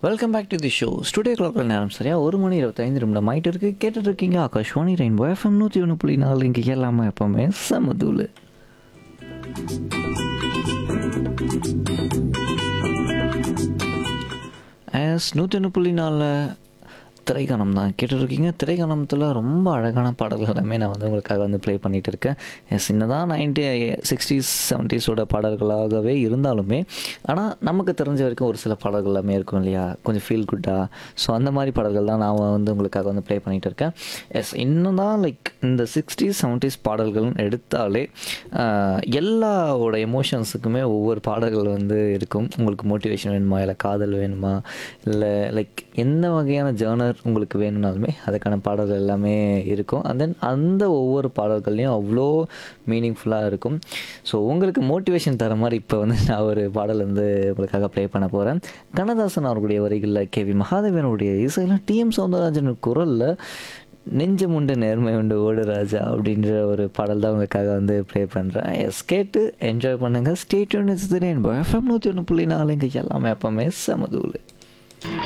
welcome back to the show studio கிளாக்ல நேரம் சரியா ஒரு மணி இருபத்தைந்து நிமிடம் ஆயிட்டு இருக்கு கேட்டுட்டு இருக்கீங்க ஆகாஷ்வாணி ரெயின்போ எஃப்எம் நூற்றி ஒன்று புள்ளி நாலு இங்கே எல்லாமே எப்பவுமே சமதூள் எஸ் நூற்றி ஒன்று புள்ளி நாலில் திரைக்கணம் தான் கேட்டுட்ருக்கீங்க திரைக்கணத்தில் ரொம்ப அழகான பாடல்கள் எல்லாமே நான் வந்து உங்களுக்காக வந்து ப்ளே பண்ணிகிட்டு இருக்கேன் எஸ் என்னதான் நைன்டி சிக்ஸ்டீஸ் செவன்ட்டீஸோட பாடல்களாகவே இருந்தாலுமே ஆனால் நமக்கு தெரிஞ்ச வரைக்கும் ஒரு சில பாடல்கள் எல்லாமே இருக்கும் இல்லையா கொஞ்சம் ஃபீல் குட்டாக ஸோ அந்த மாதிரி பாடல்கள் தான் நான் வந்து உங்களுக்காக வந்து ப்ளே பண்ணிகிட்டு இருக்கேன் எஸ் இன்னும் தான் லைக் இந்த சிக்ஸ்டீஸ் செவன்ட்டீஸ் பாடல்கள்னு எடுத்தாலே ஆஹ், எல்லாவோட எமோஷன்ஸுக்குமே ஒவ்வொரு பாடல்கள் வந்து இருக்கும் உங்களுக்கு மோட்டிவேஷன் வேணுமா இல்லை காதல் வேணுமா இல்லை லைக் எந்த வகையான ஜேர்னர் உங்களுக்கு வேணும்னாலுமே அதுக்கான பாடல்கள் எல்லாமே இருக்கும் அண்ட் தென் அந்த ஒவ்வொரு பாடல்கள்லையும் அவ்வளோ மீனிங்ஃபுல்லாக இருக்கும் ஸோ உங்களுக்கு மோட்டிவேஷன் தர மாதிரி இப்போ வந்து நான் ஒரு பாடல் வந்து உங்களுக்காக ப்ளே பண்ண போகிறேன் கண்ணதாசன் அவர்களுடைய வரிகளில் கே வி மகாதேவனுடைய இசையில் டிஎம் சௌந்தரராஜன் குரலில் நெஞ்சம் உண்டு நேர்மை உண்டு ஓடு ராஜா அப்படின்ற ஒரு பாடல் தான் உங்களுக்காக வந்து ப்ளே பண்ணுறேன் எஸ் கேட்டு என்ஜாய் பண்ணுங்கள் ஸ்டேட் யூனிட் எஃப்எம் நூற்றி ஒன்று புள்ளி நாலு இங்கே எல்லாமே எப்பவுமே சமதூள்